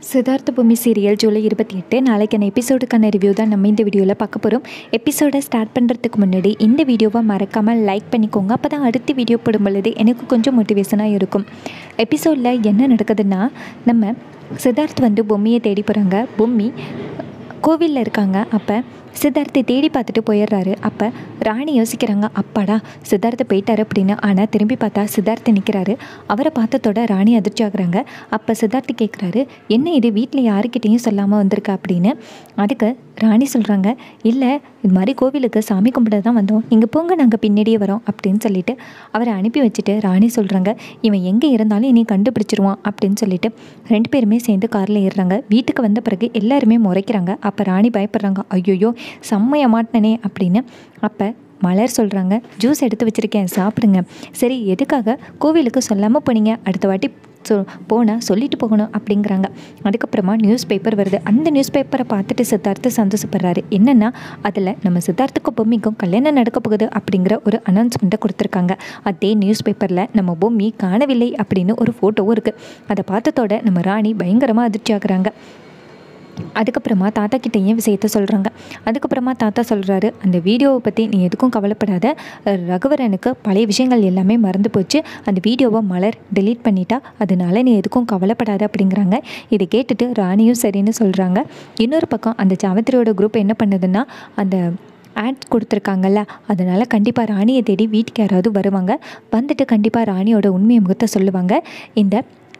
சித்தார்த்த பூமி சீரியல் ஜூலை இருபத்தி எட்டு நாளைக்கான எபிசோடுக்கான ரிவ்யூ தான் நம்ம இந்த வீடியோவில் பார்க்க போகிறோம் எபிசோடை ஸ்டார்ட் பண்ணுறதுக்கு முன்னாடி இந்த வீடியோவை மறக்காமல் லைக் பண்ணிக்கோங்க அப்போ தான் அடுத்த வீடியோ போடும் பொழுது எனக்கு கொஞ்சம் மோட்டிவேஷனாக இருக்கும் எபிசோடில் என்ன நடக்குதுன்னா நம்ம சித்தார்த் வந்து பொம்மியை தேடி போகிறாங்க பொம்மி கோவிலில் இருக்காங்க அப்போ சித்தார்த்தை தேடி பார்த்துட்டு போயிடுறாரு அப்போ ராணி யோசிக்கிறாங்க அப்பாடா சித்தார்த்தை போயிட்டாரு அப்படின்னு ஆனால் திரும்பி பார்த்தா சித்தார்த்தை நிற்கிறாரு அவரை பார்த்ததோட ராணி அதிர்ச்சி ஆகுறாங்க அப்போ சித்தார்த்து கேட்குறாரு என்ன இது வீட்டில் யாருக்கிட்டேயும் சொல்லாமல் வந்திருக்கா அப்படின்னு அதுக்கு ராணி சொல்கிறாங்க இல்லை இது மாதிரி கோவிலுக்கு சாமி கும்பிட தான் வந்தோம் நீங்கள் போங்க நாங்கள் பின்னாடியே வரோம் அப்படின்னு சொல்லிட்டு அவரை அனுப்பி வச்சுட்டு ராணி சொல்கிறாங்க இவன் எங்கே இருந்தாலும் இனி கண்டுபிடிச்சிருவான் அப்படின்னு சொல்லிட்டு ரெண்டு பேருமே சேர்ந்து காரில் ஏறுறாங்க வீட்டுக்கு வந்த பிறகு எல்லாருமே முறைக்கிறாங்க அப்போ ராணி பயப்படுறாங்க ஐயோயோ செம்மைய மாட்டினனே அப்படின்னு அப்போ மலர் சொல்கிறாங்க ஜூஸ் எடுத்து வச்சுருக்கேன் சாப்பிடுங்க சரி எதுக்காக கோவிலுக்கு சொல்லாமல் போனீங்க அடுத்த வாட்டி சொ போனால் சொல்லிட்டு போகணும் அப்படிங்கிறாங்க அதுக்கப்புறமா நியூஸ் பேப்பர் வருது அந்த நியூஸ் பேப்பரை பார்த்துட்டு சித்தார்த்து சந்தோஷப்படுறாரு என்னென்னா அதில் நம்ம சித்தார்த்துக்கும் பொம்மிக்கும் கல்யாணம் நடக்க போகுது அப்படிங்கிற ஒரு அனௌன்ஸ்மெண்ட்டை கொடுத்துருக்காங்க அதே நியூஸ் பேப்பரில் நம்ம பொம்மி காணவில்லை அப்படின்னு ஒரு ஃபோட்டோவும் இருக்குது அதை பார்த்ததோட நம்ம ராணி பயங்கரமாக அதிர்ச்சி ஆகுறாங்க அதுக்கப்புறமா தாத்தா கிட்டேயும் விஷயத்த சொல்கிறாங்க அதுக்கப்புறமா தாத்தா சொல்கிறாரு அந்த வீடியோவை பற்றி நீ எதுக்கும் கவலைப்படாத ரகுவரனுக்கு பழைய விஷயங்கள் எல்லாமே மறந்து போச்சு அந்த வீடியோவை மலர் டெலீட் பண்ணிட்டா அதனால நீ எதுக்கும் கவலைப்படாத அப்படிங்கிறாங்க இதை கேட்டுட்டு ராணியும் சரின்னு சொல்கிறாங்க இன்னொரு பக்கம் அந்த சாவித்திரியோட குரூப் என்ன பண்ணுதுன்னா அந்த ஆட் கொடுத்துருக்காங்கல்ல அதனால் கண்டிப்பாக ராணியை தேடி வீட்டுக்கு யாராவது வருவாங்க வந்துட்டு கண்டிப்பாக ராணியோட உண்மையை முகத்தை சொல்லுவாங்க இந்த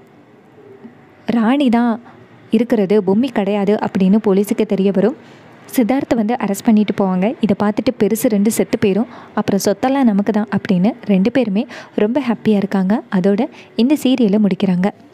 ராணி தான் இருக்கிறது பொம்மி கிடையாது அப்படின்னு போலீஸுக்கு தெரிய வரும் சித்தார்த்தை வந்து அரெஸ்ட் பண்ணிட்டு போவாங்க இதை பார்த்துட்டு பெருசு ரெண்டு செத்து போயிடும் அப்புறம் சொத்தெல்லாம் நமக்கு தான் அப்படின்னு ரெண்டு பேருமே ரொம்ப ஹாப்பியாக இருக்காங்க அதோட இந்த சீரியலை முடிக்கிறாங்க